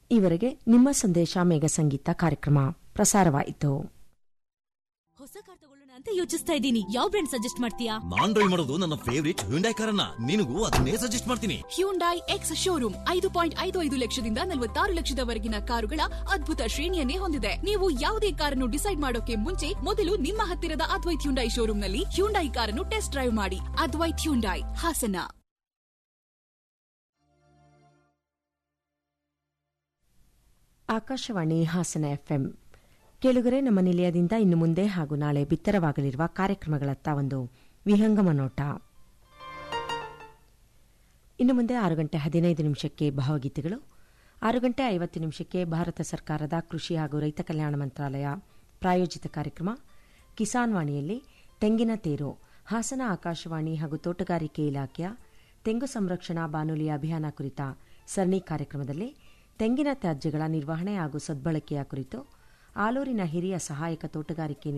ಈವರೆಗೆ ನಿಮ್ಮ ಸಂದೇಶ ಮೇಘ ಸಂಗೀತ ಕಾರ್ಯಕ್ರಮ ಪ್ರಸಾರವಾಯಿತು ಹೊಸ ಕಾರ್ ತಗೊಳ್ಳೋಣ ಅಂತ ಯೋಚಿಸ್ತಾ ಇದ್ದೀನಿ ಯಾವ ಬ್ರ್ಯಾಂಡ್ ಸಜೆಸ್ಟ್ ಮಾಡ್ತೀಯಾ ನಾನ್ ಡ್ರೈವ್ ಮಾಡೋದು ನನ್ನ ಫೇವರಿಟ್ ಹ್ಯುಂಡೈ ಕಾರನ್ನ ನಿನಗೂ ಅದನ್ನೇ ಸಜೆಸ್ಟ್ ಮಾಡ್ತೀನಿ ಹ್ಯುಂಡೈ ಎಕ್ಸ್ ಶೋರೂಮ್ ಐದು ಪಾಯಿಂಟ್ ಐದು ಐದು ಲಕ್ಷದಿಂದ ನಲವತ್ತಾರು ಲಕ್ಷದವರೆಗಿನ ಕಾರುಗಳ ಅದ್ಭುತ ಶ್ರೇಣಿಯನ್ನೇ ಹೊಂದಿದೆ ನೀವು ಯಾವುದೇ ಕಾರನ್ನು ಡಿಸೈಡ್ ಮಾಡೋಕೆ ಮುಂಚೆ ಮೊದಲು ನಿಮ್ಮ ಹತ್ತಿರದ ಅದ್ವೈತ್ ಹ್ಯುಂಡೈ ಶೋರೂಮ್ನಲ್ಲಿ ಹ್ಯುಂಡೈ ಕಾರನ್ನು ಟೆಸ್ಟ್ ಡ್ರೈವ್ ಮಾಡಿ ಅದ್ವೈತ್ ಹ್ಯುಂಡೈ ಹಾಸನ ಆಕಾಶವಾಣಿ ಹಾಸನ ಎಫ್ಎಂ ಕೇಳುಗರೆ ನಮ್ಮ ನಿಲಯದಿಂದ ಇನ್ನು ಮುಂದೆ ಹಾಗೂ ನಾಳೆ ಬಿತ್ತರವಾಗಲಿರುವ ಕಾರ್ಯಕ್ರಮಗಳತ್ತ ಒಂದು ವಿಹಂಗಮ ನೋಟ ಇನ್ನು ಮುಂದೆ ಆರು ಗಂಟೆ ಹದಿನೈದು ನಿಮಿಷಕ್ಕೆ ಭಾವಗೀತೆಗಳು ಆರು ಗಂಟೆ ಐವತ್ತು ನಿಮಿಷಕ್ಕೆ ಭಾರತ ಸರ್ಕಾರದ ಕೃಷಿ ಹಾಗೂ ರೈತ ಕಲ್ಯಾಣ ಮಂತ್ರಾಲಯ ಪ್ರಾಯೋಜಿತ ಕಾರ್ಯಕ್ರಮ ಕಿಸಾನ್ ವಾಣಿಯಲ್ಲಿ ತೆಂಗಿನ ತೇರು ಹಾಸನ ಆಕಾಶವಾಣಿ ಹಾಗೂ ತೋಟಗಾರಿಕೆ ಇಲಾಖೆಯ ತೆಂಗು ಸಂರಕ್ಷಣಾ ಬಾನುಲಿ ಅಭಿಯಾನ ಕುರಿತ ಸರಣಿ ಕಾರ್ಯಕ್ರಮದಲ್ಲಿ ತೆಂಗಿನ ತ್ಯಾಜ್ಯಗಳ ನಿರ್ವಹಣೆ ಹಾಗೂ ಸದ್ಬಳಕೆಯ ಕುರಿತು ಆಲೂರಿನ ಹಿರಿಯ ಸಹಾಯಕ ತೋಟಗಾರಿಕೆ